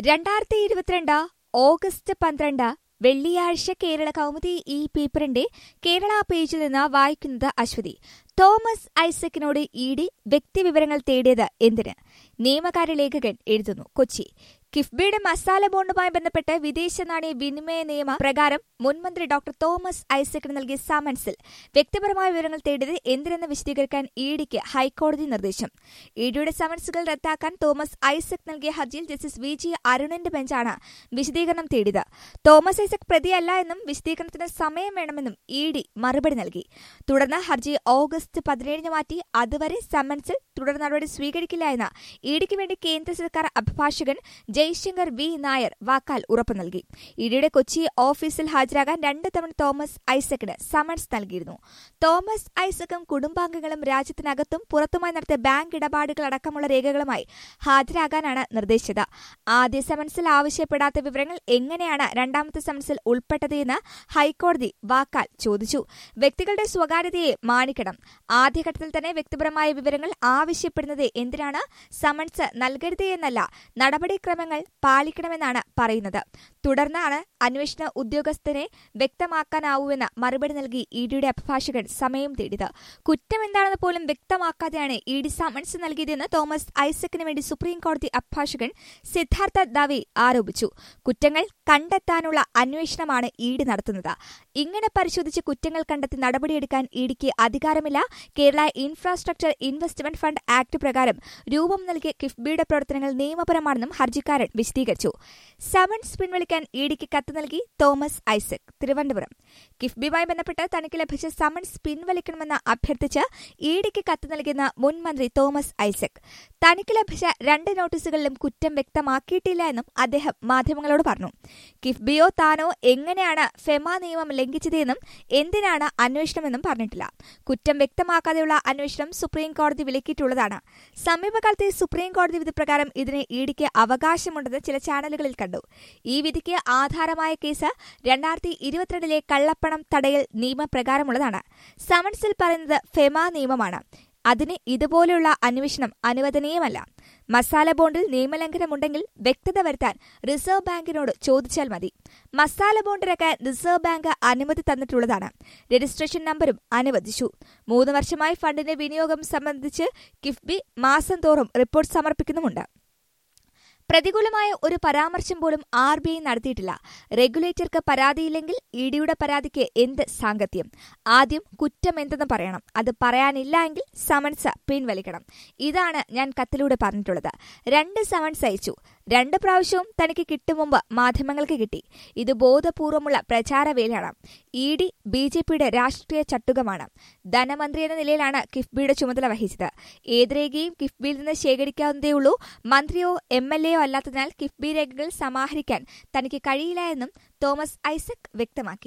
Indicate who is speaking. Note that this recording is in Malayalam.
Speaker 1: രണ്ടായിരത്തി ഇരുപത്തിരണ്ട് ഓഗസ്റ്റ് പന്ത്രണ്ട് വെള്ളിയാഴ്ച കേരള കൗമുദി ഈ പേപ്പറിന്റെ കേരള പേജിൽ നിന്ന് വായിക്കുന്നത് അശ്വതി തോമസ് ഐസക്കിനോട് ഇ ഡി വ്യക്തിവിവരങ്ങൾ തേടിയത് എന്തിന് നിയമകാര്യ ലേഖകൻ എഴുതുന്നു കൊച്ചി കിഫ്ബിയുടെ മസാല ബോണ്ടുമായി ബന്ധപ്പെട്ട് വിദേശ നാണയ വിനിമയ നിയമ പ്രകാരം മുൻമന്ത്രി ഡോക്ടർ തോമസ് ഐസക്കിന് നൽകിയ സമൻസിൽ വ്യക്തിപരമായ വിവരങ്ങൾ തേടിയത് എന്തിനെന്ന് വിശദീകരിക്കാൻ ഇ ഡിക്ക് ഹൈക്കോടതി നിർദ്ദേശം ഇ ഡിയുടെ സമൻസുകൾ റദ്ദാക്കാൻ തോമസ് ഐസക് നൽകിയ ഹർജിയിൽ ജസ്റ്റിസ് വി ജി അരുണിന്റെ ബെഞ്ചാണ് വിശദീകരണം തേടിയത് തോമസ് ഐസക് പ്രതിയല്ല എന്നും വിശദീകരണത്തിന് സമയം വേണമെന്നും ഇ ഡി മറുപടി നൽകി തുടർന്ന് ഹർജി ഓഗസ്റ്റ് പതിനേഴിന് മാറ്റി അതുവരെ സമൻസിൽ തുടർ നടപടി സ്വീകരിക്കില്ല എന്ന് ഇ ഡിക്ക് വേണ്ടി കേന്ദ്ര സർക്കാർ അഭിഭാഷകൻ ജയ്ശങ്കർ വി നായർ വാക്കാൽ ഉറപ്പു നൽകി ഇഡിയുടെ കൊച്ചി ഓഫീസിൽ ഹാജരാകാൻ രണ്ട് തവണ തോമസ് ഐസക്കിന് സമൻസ് നൽകിയിരുന്നു തോമസ് ഐസക്കും കുടുംബാംഗങ്ങളും രാജ്യത്തിനകത്തും പുറത്തുമായി നടത്തിയ ബാങ്ക് ഇടപാടുകൾ അടക്കമുള്ള രേഖകളുമായി ഹാജരാകാനാണ് നിർദ്ദേശിച്ചത് ആദ്യ സമൻസിൽ ആവശ്യപ്പെടാത്ത വിവരങ്ങൾ എങ്ങനെയാണ് രണ്ടാമത്തെ സമൻസിൽ ഉൾപ്പെട്ടത് എന്ന് ഹൈക്കോടതി വാക്കാൽ ചോദിച്ചു വ്യക്തികളുടെ സ്വകാര്യതയെ മാനിക്കണം ആദ്യഘട്ടത്തിൽ തന്നെ വ്യക്തിപരമായ വിവരങ്ങൾ ആവശ്യപ്പെടുന്നത് എന്തിനാണ് സമൻസ് നൽകരുതേ എന്നല്ല നടപടിക്രമങ്ങൾ പാലിക്കണമെന്നാണ് പറയുന്നത് തുടർന്നാണ് അന്വേഷണ ഉദ്യോഗസ്ഥനെ വ്യക്തമാക്കാനാവൂവെന്ന് മറുപടി നൽകി ഇ ഡിയുടെ അഭിഭാഷകൻ സമയം തേടിയത് കുറ്റം എന്താണെന്ന് പോലും വ്യക്തമാക്കാതെയാണ് ഇ ഡി സമൻസ് നൽകിയതെന്ന് തോമസ് ഐസക്കിന് വേണ്ടി സുപ്രീം കോടതി അഭിഭാഷകൻ സിദ്ധാർത്ഥ ദവി ആരോപിച്ചു കുറ്റങ്ങൾ കണ്ടെത്താനുള്ള അന്വേഷണമാണ് ഇ ഡി നടത്തുന്നത് ഇങ്ങനെ പരിശോധിച്ച് കുറ്റങ്ങൾ കണ്ടെത്തി നടപടിയെടുക്കാൻ ഇ ഡിക്ക് അധികാരമില്ല Kerala infrastructure investment fund act പ്രകാരം രൂപം നൽകിയ കിഫ്ബിയുടെ പ്രവർത്തനങ്ങൾ നിയമപരമാണെന്നും ഹർജിക്കാരൻ വിശദീകരിച്ചു സമൻസ് പിൻവലിക്കാൻ ഇ ഡിക്ക് കത്ത് നൽകി തോമസ് ഐസക് തിരുവനന്തപുരം കിഫ്ബിയുമായി ബന്ധപ്പെട്ട് തനിക്ക് ലഭിച്ച സമൻസ് പിൻവലിക്കണമെന്ന് അഭ്യർത്ഥിച്ച് ഇ ഡിക്ക് കത്ത് നൽകിയെന്ന മുൻ മന്ത്രി തോമസ് ഐസക് തനിക്ക് ലഭിച്ച രണ്ട് നോട്ടീസുകളിലും കുറ്റം വ്യക്തമാക്കിയിട്ടില്ല എന്നും അദ്ദേഹം മാധ്യമങ്ങളോട് പറഞ്ഞു കിഫ്ബിയോ താനോ എങ്ങനെയാണ് ഫെമ നിയമം ലംഘിച്ചതെന്നും എന്തിനാണ് അന്വേഷണമെന്നും പറഞ്ഞിട്ടില്ല കുറ്റം വ്യക്തമാക്കാതെയുള്ള അന്വേഷണം സുപ്രീം കോടതി വിലക്കിയിട്ടുള്ളതാണ് സമീപകാലത്തെ സുപ്രീം കോടതി വിധി പ്രകാരം ഇതിന് ഇ ഡിക്ക് അവകാശമുണ്ടെന്ന് ചില ചാനലുകളിൽ കണ്ടു ഈ വിധിക്ക് ആധാരമായ കേസ് രണ്ടായിരത്തി ഇരുപത്തിരണ്ടിലെ കള്ളപ്പണം തടയൽ നിയമപ്രകാരമുള്ളതാണ് സമൻസിൽ പറയുന്നത് ഫെമ നിയമമാണ് അതിന് ഇതുപോലെയുള്ള അന്വേഷണം അനുവദനീയമല്ല മസാല ബോണ്ടിൽ നിയമലംഘനമുണ്ടെങ്കിൽ വ്യക്തത വരുത്താൻ റിസർവ് ബാങ്കിനോട് ചോദിച്ചാൽ മതി മസാല ബോണ്ട് ഇറക്കാൻ റിസർവ് ബാങ്ക് അനുമതി തന്നിട്ടുള്ളതാണ് രജിസ്ട്രേഷൻ നമ്പരും അനുവദിച്ചു മൂന്ന് വർഷമായി ഫണ്ടിന്റെ വിനിയോഗം സംബന്ധിച്ച് കിഫ്ബി മാസം തോറും റിപ്പോർട്ട് സമർപ്പിക്കുന്നുമുണ്ട് പ്രതികൂലമായ ഒരു പരാമർശം പോലും ആർ ബി ഐ നടത്തിയിട്ടില്ല റെഗുലേറ്റർക്ക് പരാതിയില്ലെങ്കിൽ ഇ ഡിയുടെ പരാതിക്ക് എന്ത് സാങ്കത്യം ആദ്യം കുറ്റം എന്തെന്ന് പറയണം അത് പറയാനില്ല എങ്കിൽ സമൻസ് പിൻവലിക്കണം ഇതാണ് ഞാൻ കത്തിലൂടെ പറഞ്ഞിട്ടുള്ളത് രണ്ട് സമൻസ് അയച്ചു രണ്ട് പ്രാവശ്യവും തനിക്ക് കിട്ടും മുമ്പ് മാധ്യമങ്ങൾക്ക് കിട്ടി ഇത് ബോധപൂർവമുള്ള പ്രചാരവേലയാണ് ഇ ഡി ബി ജെ പിയുടെ രാഷ്ട്രീയ ചട്ടുകമാണ് ധനമന്ത്രി എന്ന നിലയിലാണ് കിഫ്ബിയുടെ ചുമതല വഹിച്ചത് ഏത് രേഖയും കിഫ്ബിയിൽ നിന്ന് ശേഖരിക്കാവുന്നതേയുള്ളൂ മന്ത്രിയോ എം എൽ എയോ അല്ലാത്തതിനാൽ കിഫ്ബി രേഖകൾ സമാഹരിക്കാൻ തനിക്ക് കഴിയില്ല എന്നും തോമസ് ഐസക് വ്യക്തമാക്കി